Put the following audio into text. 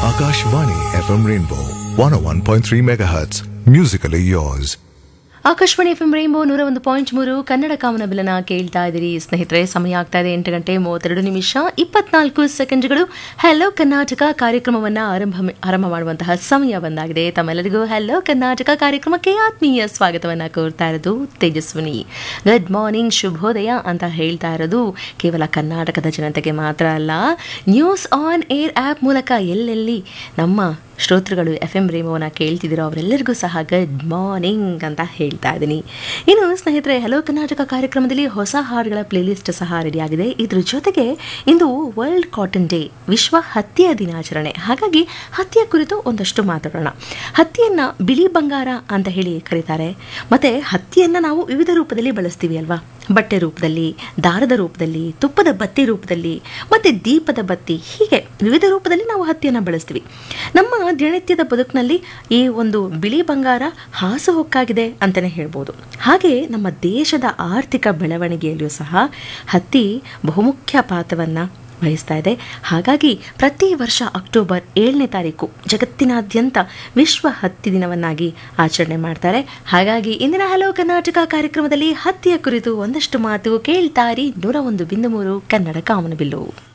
Akashvani FM Rainbow 101.3 MHz. Musically yours. Akashvani F M rainbow ನೂರ ಒಂದು point ಮೂರು ಕನ್ನಡ ಕಾಮನಬಿಲನ ಕೇಳ್ತಾ ಇದ್ದೀರಿ ಸ್ನೇಹಿತರೆ ಸಮಯ ಆಗ್ತಾ ಇದೆ ಎಂಟು ಗಂಟೆ ಮೂವತ್ತೆರಡು ನಿಮಿಷ ಇಪ್ಪತ್ನಾಲ್ಕು ಸೆಕೆಂಡ್ಗಳು ಹಲೋ ಕರ್ನಾಟಕ ಕಾರ್ಯಕ್ರಮವನ್ನ ಆರಂಭ ಆರಂಭ ಮಾಡುವಂತಹ ಸಮಯ ಬಂದಾಗಿದೆ ತಮ್ಮೆಲ್ಲರಿಗೂ ಹಲೋ ಕರ್ನಾಟಕ ಕಾರ್ಯಕ್ರಮಕ್ಕೆ ಆತ್ಮೀಯ ಸ್ವಾಗತವನ್ನ ಕೋರ್ತಾ ಇರೋದು ತೇಜಸ್ವಿನಿ ಗುಡ್ ಮಾರ್ನಿಂಗ್ ಶುಭೋದಯ ಅಂತ ಹೇಳ್ತಾ ಇರೋದು ಕೇವಲ ಕರ್ನಾಟಕದ ಜನತೆಗೆ ಮಾತ್ರ ಅಲ್ಲ ನ್ಯೂಸ್ ಆನ್ ಏರ್ ಆ್ಯಪ್ ಮೂಲಕ ಎಲ್ಲೆಲ್ಲಿ ನಮ್ಮ ಶ್ರೋತೃಗಳು ಎಫ್ ಎಂ ರೇಮೋನ ಕೇಳ್ತಿದ್ದೀರೋ ಅವರೆಲ್ಲರಿಗೂ ಸಹ ಗುಡ್ ಮಾರ್ನಿಂಗ್ ಅಂತ ಹೇಳ್ತಾ ಇದ್ದೀನಿ ಇನ್ನು ಸ್ನೇಹಿತರೆ ಹಲೋ ಕರ್ನಾಟಕ ಕಾರ್ಯಕ್ರಮದಲ್ಲಿ ಹೊಸ ಹಾಡುಗಳ ಪ್ಲೇಲಿಸ್ಟ್ ಸಹ ರೆಡಿಯಾಗಿದೆ ಇದ್ರ ಜೊತೆಗೆ ಇಂದು ವರ್ಲ್ಡ್ ಕಾಟನ್ ಡೇ ವಿಶ್ವ ಹತ್ತಿಯ ದಿನಾಚರಣೆ ಹಾಗಾಗಿ ಹತ್ತಿಯ ಕುರಿತು ಒಂದಷ್ಟು ಮಾತಾಡೋಣ ಹತ್ತಿಯನ್ನ ಬಿಳಿ ಬಂಗಾರ ಅಂತ ಹೇಳಿ ಕರೀತಾರೆ ಮತ್ತೆ ಹತ್ತಿಯನ್ನ ನಾವು ವಿವಿಧ ರೂಪದಲ್ಲಿ ಬಳಸ್ತೀವಿ ಅಲ್ವಾ ಬಟ್ಟೆ ರೂಪದಲ್ಲಿ ದಾರದ ರೂಪದಲ್ಲಿ ತುಪ್ಪದ ಬತ್ತಿ ರೂಪದಲ್ಲಿ ಮತ್ತೆ ದೀಪದ ಬತ್ತಿ ಹೀಗೆ ವಿವಿಧ ರೂಪದಲ್ಲಿ ನಾವು ಹತ್ತಿಯನ್ನು ಬಳಸ್ತೀವಿ ನಮ್ಮ ದಿನನಿತ್ಯದ ಬದುಕಿನಲ್ಲಿ ಈ ಒಂದು ಬಿಳಿ ಬಂಗಾರ ಹಾಸುಹೊಕ್ಕಾಗಿದೆ ಅಂತಲೇ ಹೇಳ್ಬೋದು ಹಾಗೆ ನಮ್ಮ ದೇಶದ ಆರ್ಥಿಕ ಬೆಳವಣಿಗೆಯಲ್ಲಿಯೂ ಸಹ ಹತ್ತಿ ಬಹುಮುಖ್ಯ ಪಾತ್ರವನ್ನು ವಹಿಸ್ತಾ ಇದೆ ಹಾಗಾಗಿ ಪ್ರತಿ ವರ್ಷ ಅಕ್ಟೋಬರ್ ಏಳನೇ ತಾರೀಕು ಜಗತ್ತಿನಾದ್ಯಂತ ವಿಶ್ವ ಹತ್ತಿ ದಿನವನ್ನಾಗಿ ಆಚರಣೆ ಮಾಡ್ತಾರೆ ಹಾಗಾಗಿ ಇಂದಿನ ಹಲೋ ಕರ್ನಾಟಕ ಕಾರ್ಯಕ್ರಮದಲ್ಲಿ ಹತ್ತಿಯ ಕುರಿತು ಒಂದಷ್ಟು ಮಾತು ಕೇಳ್ತಾರಿ ನೂರ ಒಂದು ಬಿಂದು ಮೂರು ಕನ್ನಡ ಕಾಮನಬಿಲ್ಲು